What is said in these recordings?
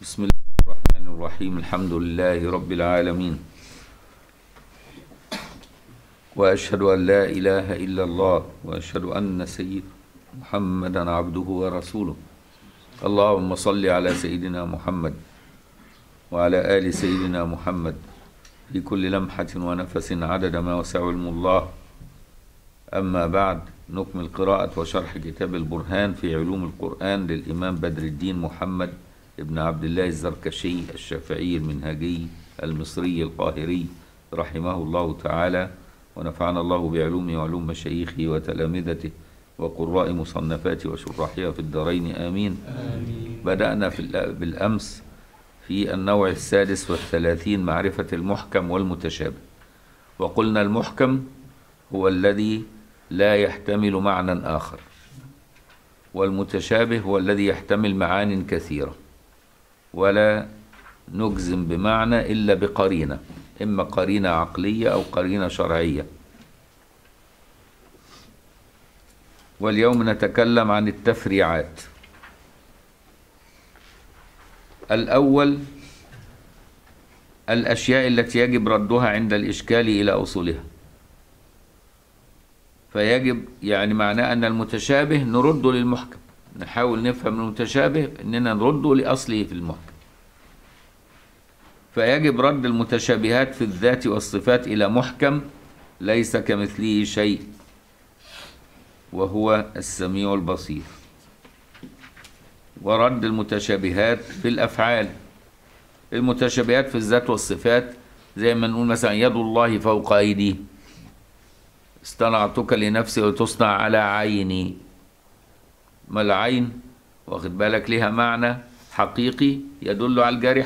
بسم الله الرحمن الرحيم الحمد لله رب العالمين واشهد ان لا اله الا الله واشهد ان سيد محمدا عبده ورسوله اللهم صل على سيدنا محمد وعلى ال سيدنا محمد في كل لمحه ونفس عدد ما وسع علم الله اما بعد نكمل قراءه وشرح كتاب البرهان في علوم القران للامام بدر الدين محمد ابن عبد الله الزركشي الشافعي المنهجي المصري القاهري رحمه الله تعالى ونفعنا الله بعلومه وعلوم مشايخه وتلامذته وقراء مصنفاته وشراحها في الدارين آمين, آمين. بدأنا في بالأمس في النوع السادس والثلاثين معرفة المحكم والمتشابه وقلنا المحكم هو الذي لا يحتمل معنى آخر والمتشابه هو الذي يحتمل معان كثيرة ولا نجزم بمعنى إلا بقرينة إما قرينة عقلية أو قرينة شرعية واليوم نتكلم عن التفريعات الأول الأشياء التي يجب ردها عند الإشكال إلى أصولها فيجب يعني معناه أن المتشابه نرده للمحكم نحاول نفهم المتشابه اننا نرده لاصله في المحكم فيجب رد المتشابهات في الذات والصفات الى محكم ليس كمثله شيء وهو السميع البصير ورد المتشابهات في الافعال المتشابهات في الذات والصفات زي ما نقول مثلا يد الله فوق ايدي اصطنعتك لنفسي وتصنع على عيني ما العين واخد بالك لها معنى حقيقي يدل على الجارح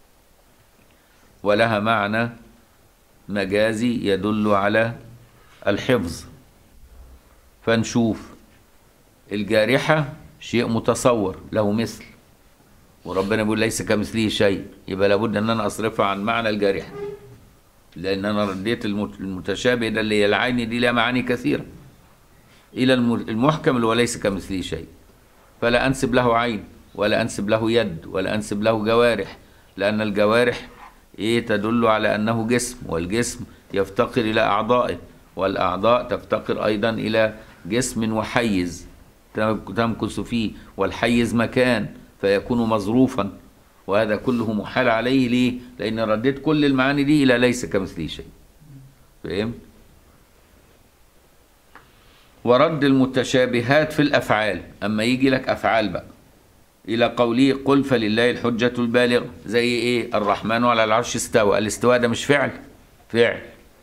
ولها معنى مجازي يدل على الحفظ فنشوف الجارحة شيء متصور له مثل وربنا بيقول ليس كمثله شيء يبقى لابد ان انا اصرفها عن معنى الجارحة لان انا رديت المتشابه ده اللي هي العين دي لها معاني كثيره إلى المحكم اللي هو ليس كمثله شيء فلا أنسب له عين ولا أنسب له يد ولا أنسب له جوارح لأن الجوارح إيه تدل على أنه جسم والجسم يفتقر إلى أعضائه والأعضاء تفتقر أيضا إلى جسم وحيز تمكث فيه والحيز مكان فيكون مظروفا وهذا كله محال عليه ليه؟ لأن رديت كل المعاني دي إلى ليس كمثله شيء فهمت؟ ورد المتشابهات في الافعال اما يجي لك افعال بقى الى قوله قل فلله الحجه البالغه زي ايه الرحمن على العرش استوى الاستواء ده مش فعل فعل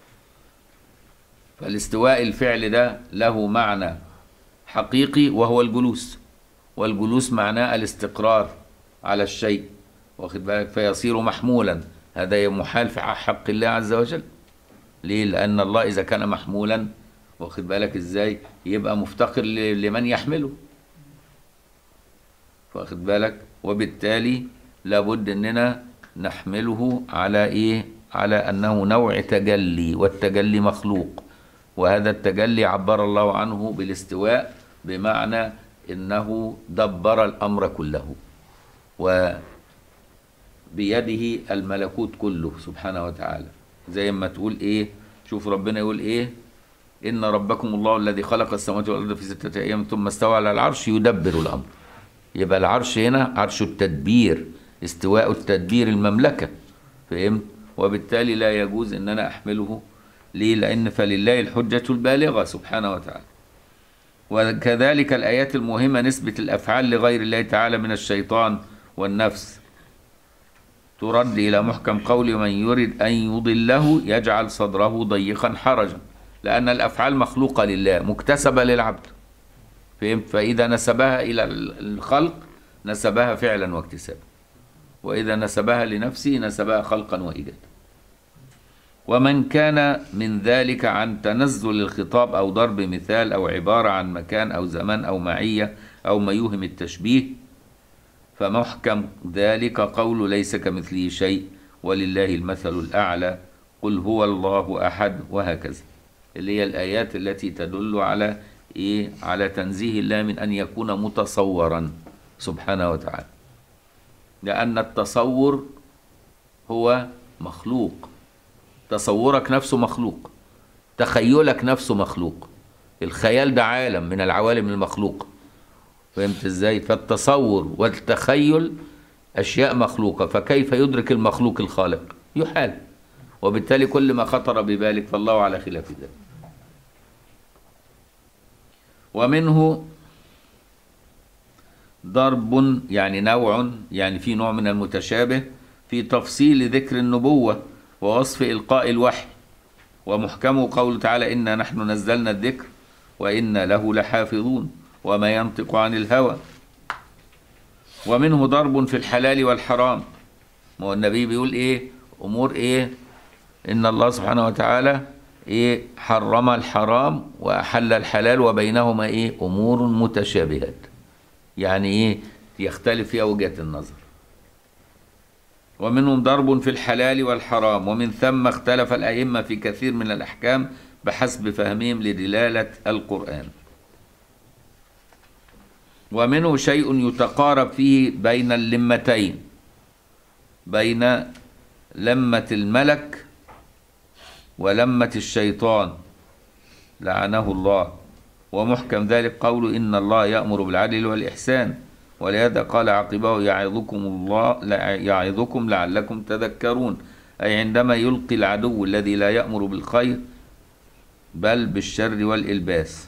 فالاستواء الفعل ده له معنى حقيقي وهو الجلوس والجلوس معناه الاستقرار على الشيء واخد بالك فيصير محمولا هذا محال في حق الله عز وجل ليه لان الله اذا كان محمولا واخد بالك ازاي يبقى مفتقر لمن يحمله واخد بالك وبالتالي لابد اننا نحمله على ايه على انه نوع تجلي والتجلي مخلوق وهذا التجلي عبر الله عنه بالاستواء بمعنى انه دبر الامر كله وبيده الملكوت كله سبحانه وتعالى زي ما تقول ايه شوف ربنا يقول ايه إن ربكم الله الذي خلق السماوات والأرض في ستة أيام ثم استوى على العرش يدبر الأمر يبقى العرش هنا عرش التدبير استواء التدبير المملكة فهمت وبالتالي لا يجوز أن أنا أحمله ليه لأن فلله الحجة البالغة سبحانه وتعالى وكذلك الآيات المهمة نسبة الأفعال لغير الله تعالى من الشيطان والنفس ترد إلى محكم قول من يريد أن يضله يجعل صدره ضيقا حرجا لأن الأفعال مخلوقة لله مكتسبة للعبد فهمت فإذا نسبها إلى الخلق نسبها فعلا واكتسابا وإذا نسبها لنفسه نسبها خلقا وإيجادا ومن كان من ذلك عن تنزل الخطاب أو ضرب مثال أو عبارة عن مكان أو زمان أو معية أو ما يوهم التشبيه فمحكم ذلك قول ليس كمثله شيء ولله المثل الأعلى قل هو الله أحد وهكذا اللي هي الآيات التي تدل على إيه على تنزيه الله من أن يكون متصورا سبحانه وتعالى لأن التصور هو مخلوق تصورك نفسه مخلوق تخيلك نفسه مخلوق الخيال ده عالم من العوالم المخلوقة فهمت ازاي فالتصور والتخيل أشياء مخلوقة فكيف يدرك المخلوق الخالق يحال وبالتالي كل ما خطر ببالك فالله على خلاف ذلك ومنه ضرب يعني نوع يعني في نوع من المتشابه في تفصيل ذكر النبوة ووصف إلقاء الوحي ومحكمه قوله تعالى إنا نحن نزلنا الذكر وإنا له لحافظون وما ينطق عن الهوى ومنه ضرب في الحلال والحرام ما هو النبي بيقول ايه امور ايه ان الله سبحانه وتعالى ايه حرم الحرام واحل الحلال وبينهما ايه امور متشابهات يعني ايه يختلف فيها وجهة النظر ومنهم ضرب في الحلال والحرام ومن ثم اختلف الأئمة في كثير من الأحكام بحسب فهمهم لدلالة القرآن ومنه شيء يتقارب فيه بين اللمتين بين لمة الملك ولمة الشيطان لعنه الله ومحكم ذلك قول إن الله يأمر بالعدل والإحسان ولهذا قال عقبه يعظكم الله يعظكم لعلكم تذكرون أي عندما يلقي العدو الذي لا يأمر بالخير بل بالشر والإلباس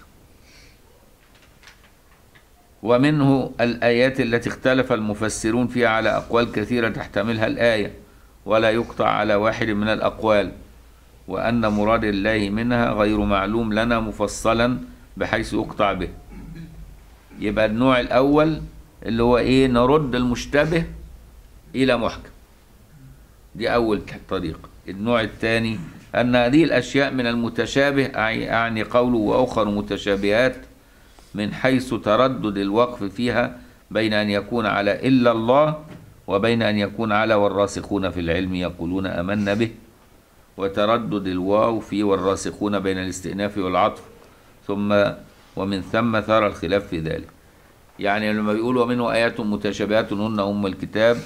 ومنه الآيات التي اختلف المفسرون فيها على أقوال كثيرة تحتملها الآية ولا يقطع على واحد من الأقوال وأن مراد الله منها غير معلوم لنا مفصلا بحيث يقطع به يبقى النوع الأول اللي هو إيه نرد المشتبه إلى محكم دي أول طريقة النوع الثاني أن هذه الأشياء من المتشابه أعني قوله وأخر متشابهات من حيث تردد الوقف فيها بين أن يكون على إلا الله وبين أن يكون على والراسخون في العلم يقولون أمنا به وتردد الواو في والراسخون بين الاستئناف والعطف ثم ومن ثم ثار الخلاف في ذلك يعني لما بيقول ومنه آيات متشابهات هن أم الكتاب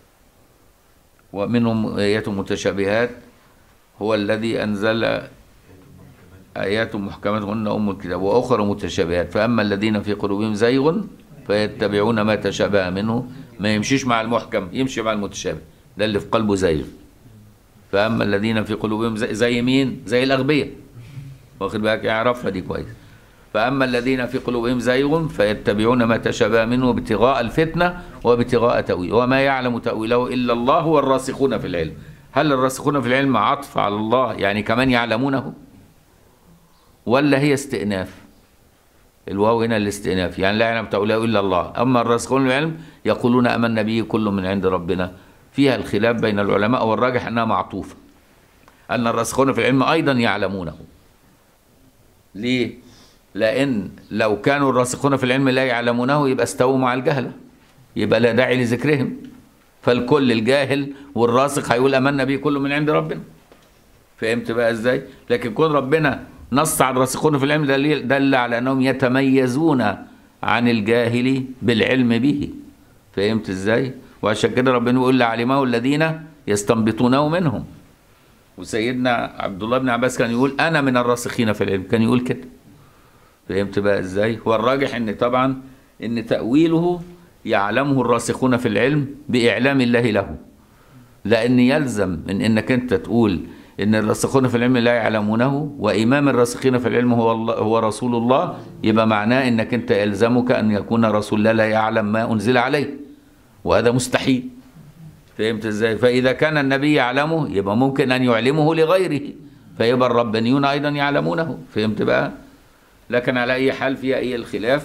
ومنهم آيات متشابهات هو الذي أنزل آيات محكمات هن أم الكتاب وأخرى متشابهات فأما الذين في قلوبهم زيغ فيتبعون ما تشابه منه ما يمشيش مع المحكم يمشي مع المتشابه ده اللي في قلبه زيغ فأما الذين في قلوبهم زي, زي مين زي الأغبياء واخد بالك اعرفها دي كويس فأما الذين في قلوبهم زيغ فيتبعون ما تشابه منه ابتغاء الفتنة وابتغاء تأويله وما يعلم تأويله إلا الله والراسخون في العلم هل الراسخون في العلم عطف على الله يعني كمان يعلمونه ولا هي استئناف الواو هنا الاستئناف يعني لا يعلم تأويله إلا الله أما الراسخون في العلم يقولون أمنا به كل من عند ربنا فيها الخلاف بين العلماء والراجح أنها معطوفة أن الراسخون في العلم أيضا يعلمونه ليه؟ لأن لو كانوا الراسخون في العلم لا يعلمونه يبقى استووا مع الجهلة يبقى لا داعي لذكرهم فالكل الجاهل والراسخ هيقول امنا به كله من عند ربنا فهمت بقى ازاي لكن كون ربنا نص على الراسخون في العلم دليل دل على انهم يتميزون عن الجاهل بالعلم به فهمت ازاي وعشان كده ربنا يقول لعلمه الذين يستنبطونه منهم وسيدنا عبد الله بن عباس كان يقول انا من الراسخين في العلم كان يقول كده فهمت بقى ازاي هو الراجح ان طبعا ان تاويله يعلمه الراسخون في العلم باعلام الله له لان يلزم من انك انت تقول ان الراسخون في العلم لا يعلمونه وامام الراسخين في العلم هو الله هو رسول الله يبقى معناه انك انت يلزمك ان يكون رسول الله لا يعلم ما انزل عليه وهذا مستحيل فهمت ازاي فاذا كان النبي يعلمه يبقى ممكن ان يعلمه لغيره فيبقى الربانيون ايضا يعلمونه فهمت بقى لكن على اي حال فيها ايه الخلاف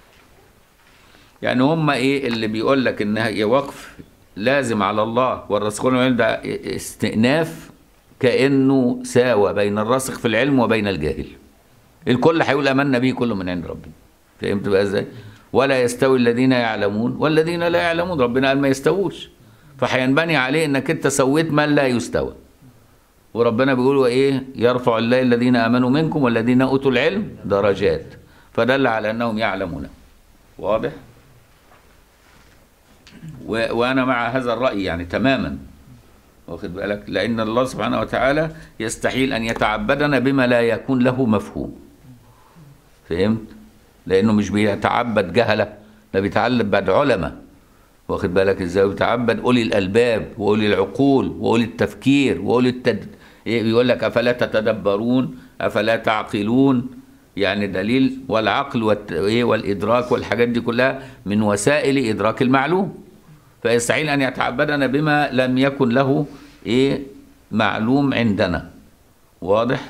يعني هم ايه اللي بيقول لك ان هي وقف لازم على الله والراسخون في العلم ده استئناف كانه ساوى بين الراسخ في العلم وبين الجاهل الكل هيقول امنا به كله من عند ربنا فهمت بقى ازاي ولا يستوي الذين يعلمون والذين لا يعلمون ربنا قال ما يستووش فهينبني عليه انك انت سويت من لا يستوى وربنا بيقول ايه يرفع الله الذين امنوا منكم والذين اوتوا العلم درجات فدل على انهم يعلمون واضح و- وانا مع هذا الراي يعني تماما واخد بالك لان الله سبحانه وتعالى يستحيل ان يتعبدنا بما لا يكون له مفهوم فهمت لانه مش بيتعبد جهله ده بيتعبد علماء واخد بالك ازاي بيتعبد اولي الالباب واولي العقول واولي التفكير واولي التد... إيه بيقول لك افلا تتدبرون افلا تعقلون يعني دليل والعقل والت... إيه والادراك والحاجات دي كلها من وسائل ادراك المعلوم فيستحيل ان يتعبدنا بما لم يكن له ايه معلوم عندنا واضح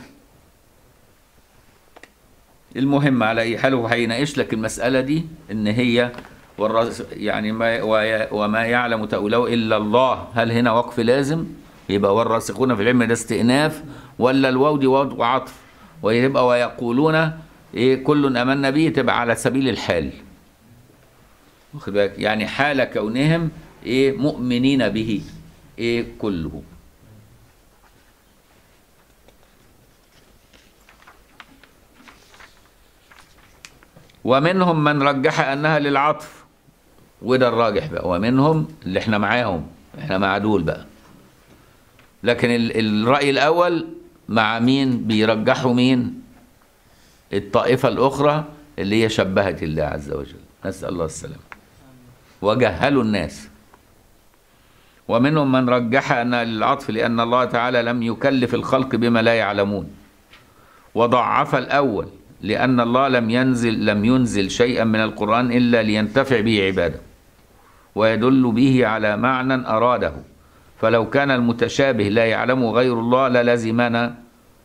المهم على اي حال هو هيناقش لك المساله دي ان هي والرس يعني ما وي- وما يعلم تاويله الا الله هل هنا وقف لازم يبقى والراسخون في العلم ده استئناف ولا الواو دي واو وعطف ويبقى ويقولون ايه كل امنا به تبقى على سبيل الحال واخد بالك يعني حال كونهم ايه مؤمنين به ايه كله ومنهم من رجح انها للعطف وده الراجح بقى ومنهم اللي احنا معاهم احنا مع دول بقى لكن ال- الرأي الأول مع مين بيرجحوا مين الطائفة الأخرى اللي هي شبهت الله عز وجل نسأل الله السلامة وجهلوا الناس ومنهم من رجح أن للعطف لأن الله تعالى لم يكلف الخلق بما لا يعلمون وضعف الأول لأن الله لم ينزل لم ينزل شيئا من القرآن إلا لينتفع به عباده ويدل به على معنى أراده فلو كان المتشابه لا يعلمه غير الله للزمنا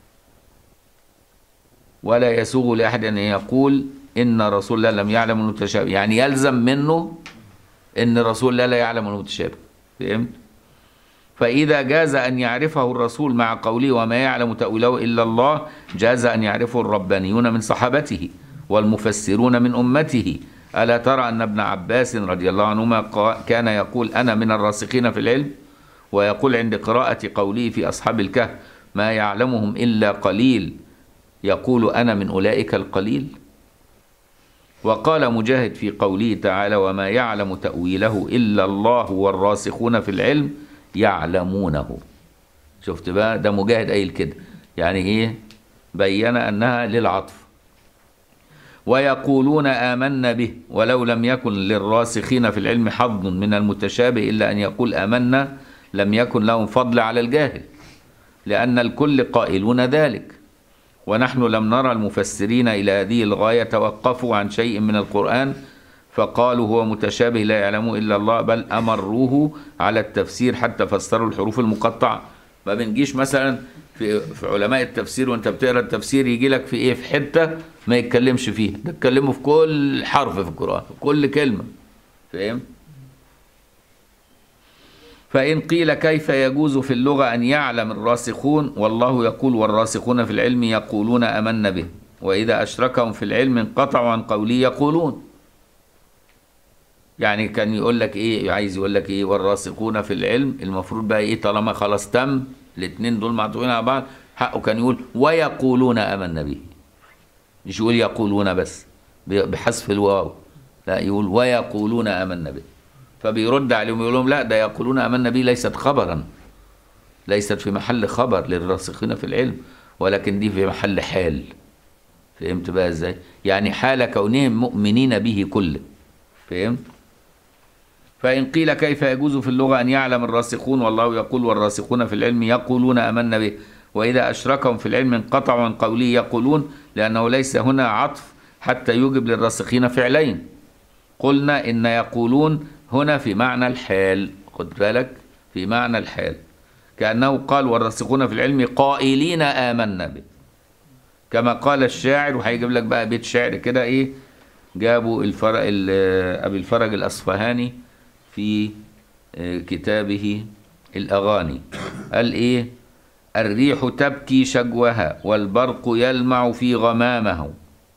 ولا يسوغ لأحد أن يقول إن رسول الله لم يعلم المتشابه يعني يلزم منه إن رسول الله لا يعلم المتشابه فهمت؟ فإذا جاز أن يعرفه الرسول مع قوله وما يعلم تأويله إلا الله جاز أن يعرفه الربانيون من صحابته والمفسرون من أمته ألا ترى أن ابن عباس رضي الله عنهما قا- كان يقول أنا من الراسخين في العلم ويقول عند قراءة قوله في أصحاب الكهف ما يعلمهم إلا قليل يقول أنا من أولئك القليل وقال مجاهد في قوله تعالى وما يعلم تأويله إلا الله والراسخون في العلم يعلمونه شفت بقى ده مجاهد قايل كده يعني ايه بين انها للعطف ويقولون آمنا به ولو لم يكن للراسخين في العلم حظ من المتشابه إلا أن يقول آمنا لم يكن لهم فضل على الجاهل لأن الكل قائلون ذلك ونحن لم نرى المفسرين إلى هذه الغاية توقفوا عن شيء من القرآن فقالوا هو متشابه لا يعلمه إلا الله بل أمروه على التفسير حتى فسروا الحروف المقطعة ما بنجيش مثلا في, في علماء التفسير وانت بتقرا التفسير يجي لك في ايه في حته ما يتكلمش فيها ده اتكلموا في كل حرف في القران في كل كلمه فاهم فإن قيل كيف يجوز في اللغة أن يعلم الراسخون والله يقول والراسخون في العلم يقولون أمنا به وإذا أشركهم في العلم انقطعوا عن قوله يقولون يعني كان يقول لك ايه عايز يقول لك ايه والراسخون في العلم المفروض بقى ايه طالما خلاص تم الاثنين دول معطوفين على بعض حقه كان يقول ويقولون امنا به مش يقول يقولون بس بحذف الواو لا يقول ويقولون امنا به فبيرد عليهم يقول لهم لا ده يقولون امنا به ليست خبرا ليست في محل خبر للراسخين في العلم ولكن دي في محل حال فهمت بقى ازاي يعني حال كونهم مؤمنين به كله فهمت فإن قيل كيف يجوز في اللغة أن يعلم الراسخون والله يقول والراسخون في العلم يقولون أمنا به وإذا أشركهم في العلم انقطعوا عن قوله يقولون لأنه ليس هنا عطف حتى يوجب للراسخين فعلين قلنا إن يقولون هنا في معنى الحال خد بالك في معنى الحال كأنه قال والراسخون في العلم قائلين آمنا به كما قال الشاعر وهيجيب لك بقى بيت شعر كده إيه جابوا الفرق أبي الفرج الأصفهاني في كتابه الأغاني قال إيه الريح تبكي شجوها والبرق يلمع في غمامه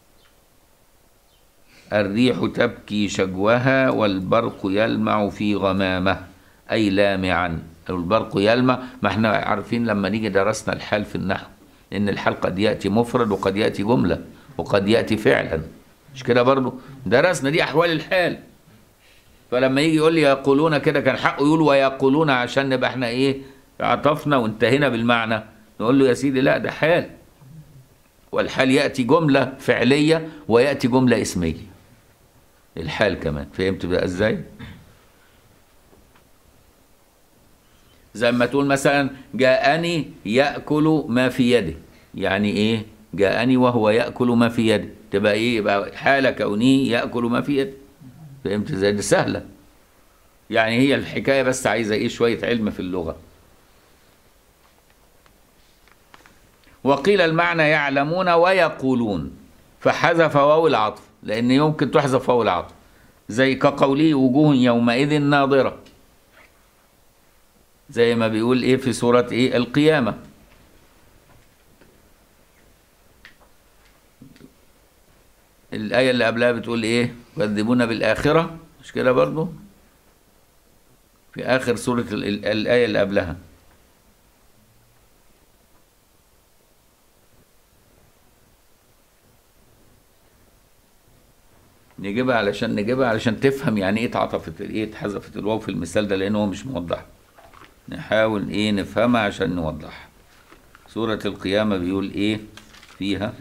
الريح تبكي شجوها والبرق يلمع في غمامه أي لامعا البرق يلمع ما احنا عارفين لما نيجي درسنا الحال في النحو إن الحال قد يأتي مفرد وقد يأتي جملة وقد يأتي فعلا مش كده برضو درسنا دي أحوال الحال فلما يجي يقول لي يقولون كده كان حقه يقول ويقولون عشان نبقى احنا ايه عطفنا وانتهينا بالمعنى نقول له يا سيدي لا ده حال والحال ياتي جمله فعليه وياتي جمله اسميه الحال كمان فهمت بقى ازاي زي ما تقول مثلا جاءني ياكل ما في يده يعني ايه جاءني وهو ياكل ما في يده تبقى ايه يبقى حال كونه ياكل ما في يده فهمت ازاي دي سهله يعني هي الحكايه بس عايزه ايه شويه علم في اللغه وقيل المعنى يعلمون ويقولون فحذف واو العطف لان يمكن تحذف واو العطف زي كقوله وجوه يومئذ ناظره زي ما بيقول ايه في سوره ايه القيامه الآية اللي قبلها بتقول إيه؟ يكذبون بالآخرة مش كده برضو؟ في آخر سورة ال- ال- الآية اللي قبلها نجيبها علشان نجيبها علشان تفهم يعني ايه اتعطفت ايه اتحذفت الواو في المثال ده لان هو مش موضح نحاول ايه نفهمها عشان نوضح سورة القيامة بيقول ايه فيها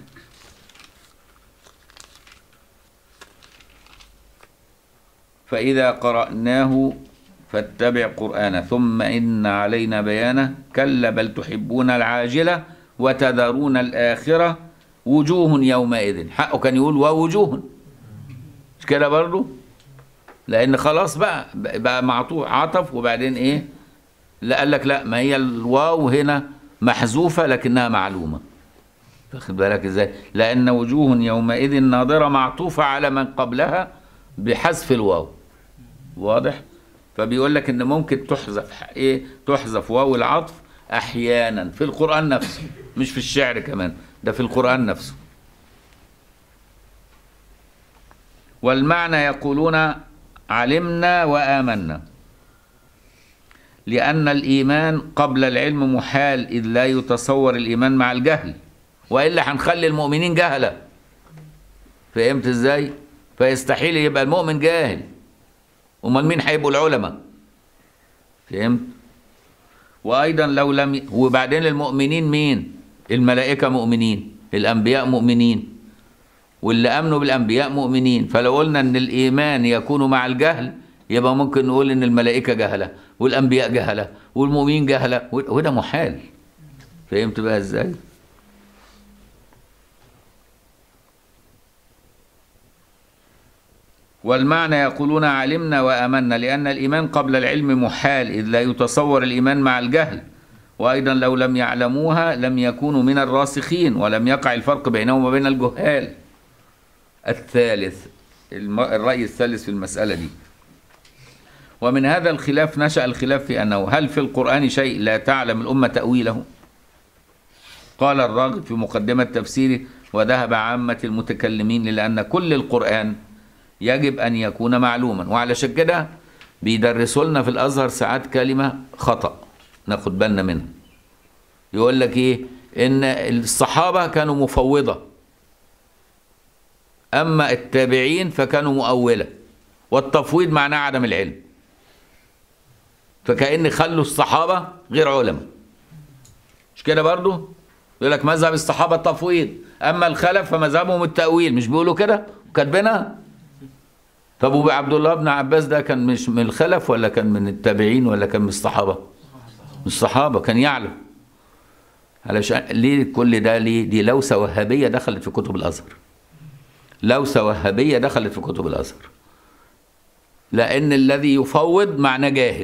فإذا قرأناه فاتبع قرآنه ثم إن علينا بيانه كلا بل تحبون العاجلة وتذرون الآخرة وجوه يومئذ حقه كان يقول ووجوه مش كده برضو لأن خلاص بقى بقى معطوف عطف وبعدين إيه لا قال لك لا ما هي الواو هنا محذوفة لكنها معلومة واخد بالك ازاي لأن وجوه يومئذ ناظرة معطوفة على من قبلها بحذف الواو واضح فبيقول لك ان ممكن تحذف ح- ايه تحذف واو العطف احيانا في القران نفسه مش في الشعر كمان ده في القران نفسه والمعنى يقولون علمنا وامنا لان الايمان قبل العلم محال اذ لا يتصور الايمان مع الجهل والا هنخلي المؤمنين جهله فهمت ازاي فيستحيل يبقى المؤمن جاهل امال مين هيبقوا العلماء فهمت وايضا لو لم ي... وبعدين المؤمنين مين الملائكه مؤمنين الانبياء مؤمنين واللي امنوا بالانبياء مؤمنين فلو قلنا ان الايمان يكون مع الجهل يبقى ممكن نقول ان الملائكه جهله والانبياء جهله والمؤمنين جهله وده محال فهمت بقى ازاي والمعنى يقولون علمنا وآمنا لأن الإيمان قبل العلم محال إذ لا يتصور الإيمان مع الجهل وأيضا لو لم يعلموها لم يكونوا من الراسخين ولم يقع الفرق بينهم وبين الجهال الثالث الم- الرأي الثالث في المسألة دي ومن هذا الخلاف نشأ الخلاف في أنه هل في القرآن شيء لا تعلم الأمة تأويله قال الراغب في مقدمة تفسيره وذهب عامة المتكلمين لأن كل القرآن يجب أن يكون معلوما وعلشان كده بيدرسوا لنا في الأزهر ساعات كلمة خطأ ناخد بالنا منها يقول لك إيه إن الصحابة كانوا مفوضة أما التابعين فكانوا مؤولة والتفويض معناه عدم العلم فكأن خلوا الصحابة غير علماء مش كده برضو يقول لك مذهب الصحابة التفويض أما الخلف فمذهبهم التأويل مش بيقولوا كده كاتبينها طب وابو عبد الله بن عباس ده كان مش من الخلف ولا كان من التابعين ولا كان من الصحابه؟ من الصحابه كان يعلم علشان ليه كل ده ليه؟ دي لوسه وهابيه دخلت في كتب الازهر. لوسه وهابيه دخلت في كتب الازهر. لان الذي يفوض معناه جاهل.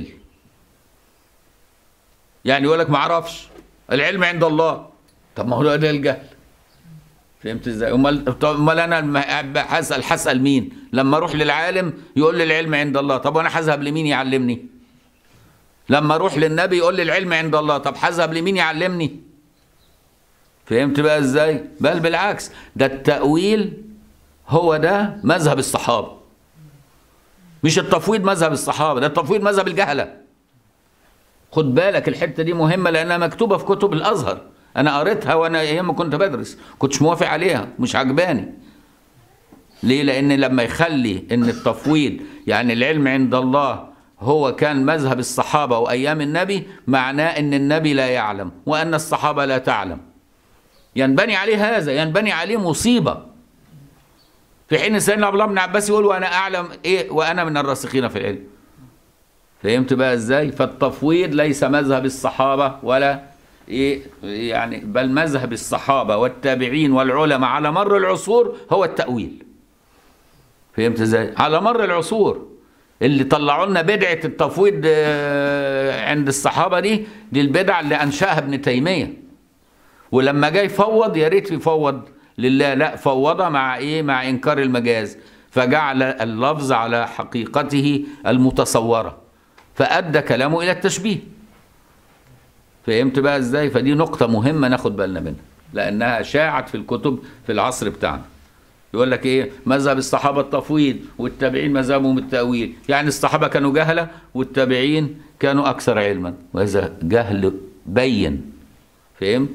يعني يقول لك ما اعرفش العلم عند الله. طب ما هو ده الجهل. فهمت ازاي؟ امال طب امال انا الم- هسال هسال مين؟ لما اروح للعالم يقول لي العلم عند الله، طب وانا هذهب لمين يعلمني؟ لما اروح للنبي يقول لي العلم عند الله، طب هذهب لمين يعلمني؟ فهمت بقى ازاي؟ بل بالعكس ده التأويل هو ده مذهب الصحابة. مش التفويض مذهب الصحابة، ده التفويض مذهب الجهلة. خد بالك الحتة دي مهمة لأنها مكتوبة في كتب الأزهر. انا قريتها وانا ايام ما كنت بدرس كنتش موافق عليها مش عجباني ليه لان لما يخلي ان التفويض يعني العلم عند الله هو كان مذهب الصحابة وأيام النبي معناه أن النبي لا يعلم وأن الصحابة لا تعلم ينبني عليه هذا ينبني عليه مصيبة في حين سيدنا عبد الله بن عباس يقول وأنا أعلم إيه وأنا من الراسخين في العلم فهمت بقى إزاي فالتفويض ليس مذهب الصحابة ولا إيه يعني بل مذهب الصحابة والتابعين والعلماء على مر العصور هو التأويل فهمت ازاي؟ على مر العصور اللي طلعوا لنا بدعة التفويض آه، عند الصحابة دي دي البدعة اللي أنشأها ابن تيمية ولما جاي يفوض يا ريت يفوض لله لا فوضها مع ايه؟ مع إنكار المجاز فجعل اللفظ على حقيقته المتصورة فأدى كلامه إلى التشبيه فهمت بقى ازاي؟ فدي نقطة مهمة ناخد بالنا منها لأنها شاعت في الكتب في العصر بتاعنا يقول لك ايه مذهب الصحابه التفويض والتابعين مذهبهم التاويل يعني الصحابه كانوا جهله والتابعين كانوا اكثر علما وهذا جهل بين فهمت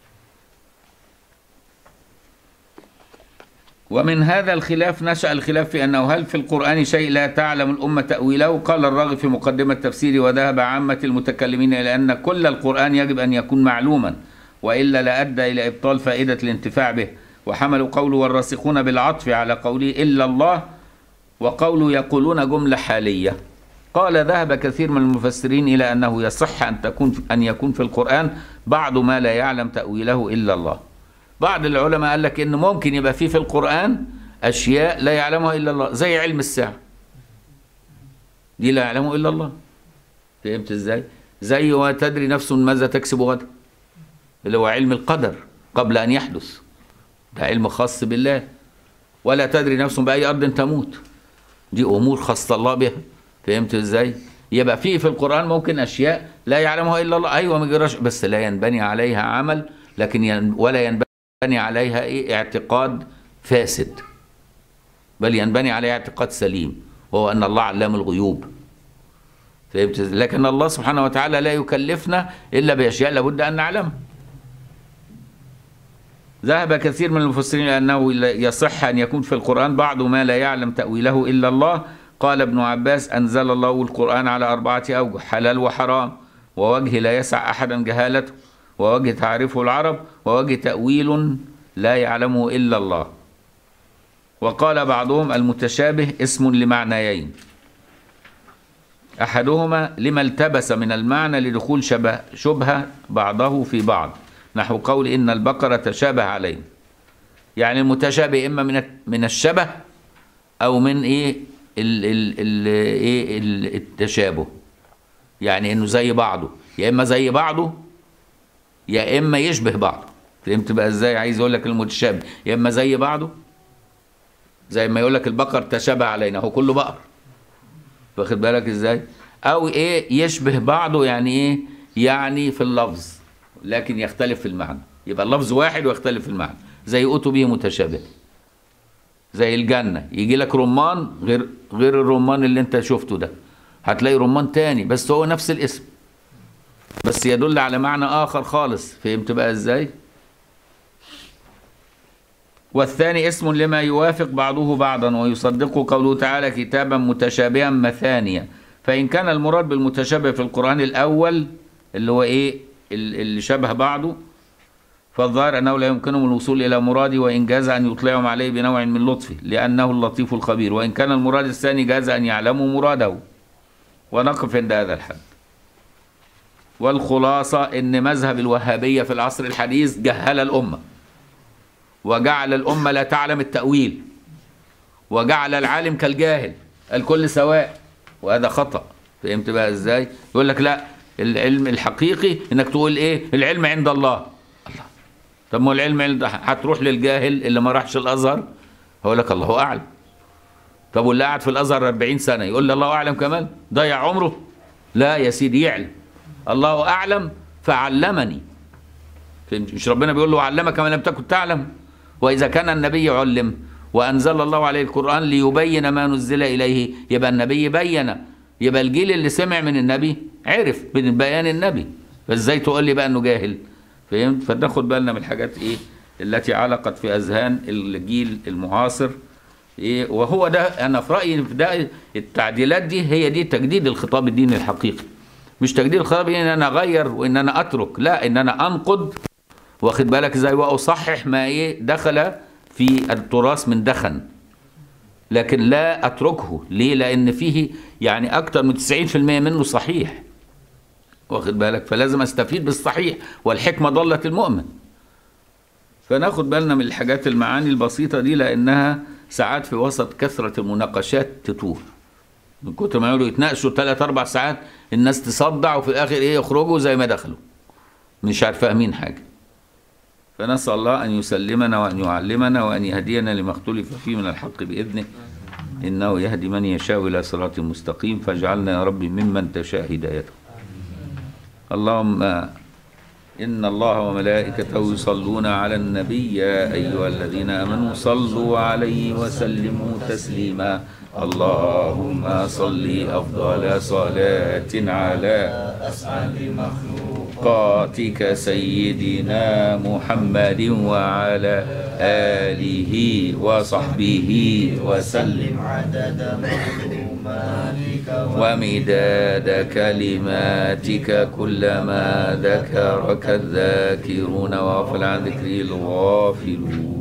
ومن هذا الخلاف نشأ الخلاف في أنه هل في القرآن شيء لا تعلم الأمة تأويله قال الراغب في مقدمة تفسيره وذهب عامة المتكلمين إلى أن كل القرآن يجب أن يكون معلوما وإلا لأدى إلى إبطال فائدة الانتفاع به وحملوا قوله والراسخون بالعطف على قوله إلا الله وقوله يقولون جملة حالية قال ذهب كثير من المفسرين إلى أنه يصح أن تكون أن يكون في القرآن بعض ما لا يعلم تأويله إلا الله بعض العلماء قال لك إن ممكن يبقى فيه في القرآن أشياء لا يعلمها إلا الله زي علم الساعة دي لا يعلمه إلا الله فهمت إزاي زي وتدري نفس ماذا تكسب غدا اللي هو علم القدر قبل أن يحدث ده علم خاص بالله ولا تدري نفس بأي أرض تموت دي أمور خاصة الله بها فهمت إزاي يبقى فيه في القرآن ممكن أشياء لا يعلمها إلا الله أيوة ما جراش بس لا ينبني عليها عمل لكن ين ولا ينبني عليها إيه اعتقاد فاسد بل ينبني عليها اعتقاد سليم وهو أن الله علام الغيوب فهمت إزاي؟ لكن الله سبحانه وتعالى لا يكلفنا إلا بأشياء لابد أن نعلمها ذهب كثير من المفسرين إلى أنه يصح أن يكون في القرآن بعض ما لا يعلم تأويله إلا الله قال ابن عباس أنزل الله القرآن على أربعة أوجه حلال وحرام ووجه لا يسع أحدا جهالته ووجه تعرفه العرب ووجه تأويل لا يعلمه إلا الله وقال بعضهم المتشابه اسم لمعنيين أحدهما لما التبس من المعنى لدخول شبه شبهة بعضه في بعض نحو قول إن البقرة تشابه عليه يعني المتشابه إما من من الشبه أو من إيه ال ال ال إيه ال- التشابه يعني إنه زي بعضه يا إما زي بعضه يا إما يشبه بعضه فهمت بقى إزاي عايز يقول لك المتشابه يا إما زي بعضه زي ما يقول لك البقر تشابه علينا هو كله بقر واخد بالك ازاي او ايه يشبه بعضه يعني ايه يعني في اللفظ لكن يختلف في المعنى يبقى اللفظ واحد ويختلف في المعنى زي اوتوا به متشابه زي الجنة يجي لك رمان غير غير الرمان اللي انت شفته ده هتلاقي رمان تاني بس هو نفس الاسم بس يدل على معنى اخر خالص فهمت بقى ازاي والثاني اسم لما يوافق بعضه بعضا ويصدق قوله تعالى كتابا متشابها مثانيا فإن كان المراد بالمتشابه في القرآن الأول اللي هو إيه ال- اللي شبه بعضه فالظاهر أنه لا يمكنهم الوصول إلى مراده وإن جاز أن يطلعهم عليه بنوع من لطفه لأنه اللطيف الخبير وإن كان المراد الثاني جاز أن يعلموا مراده ونقف عند هذا الحد والخلاصة أن مذهب الوهابية في العصر الحديث جهل الأمة وجعل الأمة لا تعلم التأويل وجعل العالم كالجاهل الكل سواء وهذا خطأ فهمت بقى ازاي يقول لك لا العلم الحقيقي انك تقول ايه العلم عند الله الله طب ما هو العلم عند هتروح للجاهل اللي ما راحش الازهر هقول لك الله اعلم طب واللي قاعد في الازهر 40 سنه يقول لي الله اعلم كمان ضيع عمره لا يا سيدي يعلم الله اعلم فعلمني فهمت مش ربنا بيقول له علمك ما لم تكن تعلم واذا كان النبي علم وانزل الله عليه القران ليبين ما نزل اليه يبقى النبي بين يبقى الجيل اللي سمع من النبي عرف من بيان النبي فازاي تقول لي بقى انه جاهل فهمت فناخد بالنا من الحاجات ايه التي علقت في اذهان الجيل المعاصر إيه وهو ده انا في رايي في ده التعديلات دي هي دي تجديد الخطاب الديني الحقيقي مش تجديد الخطاب الديني ان انا اغير وان انا اترك لا ان انا انقد واخد بالك ازاي واصحح ما ايه دخل في التراث من دخن لكن لا اتركه ليه لان فيه يعني اكتر من 90% منه صحيح واخد بالك فلازم استفيد بالصحيح والحكمه ضلت المؤمن فناخد بالنا من الحاجات المعاني البسيطه دي لانها ساعات في وسط كثره المناقشات تتوه من كتر ما يقعدوا يتناقشوا ثلاث اربع ساعات الناس تصدع وفي الاخر ايه يخرجوا زي ما دخلوا مش عارف فاهمين حاجه فنسال الله ان يسلمنا وان يعلمنا وان يهدينا لما اختلف فيه من الحق باذنه انه يهدي من يشاء الى صراط مستقيم فاجعلنا يا رب ممن تشاء هدايته اللهم إن الله وملائكته يصلون على النبي يا أيها الذين آمنوا صلوا عليه وسلموا تسليما اللهم صل أفضل صلاة على مخلوقاتك سيدنا محمد وعلى آله وصحبه وسلم عدد معلوماتك ومداد كلماتك كلما ذكرك الذاكرون وغفل عن ذكره الغافلون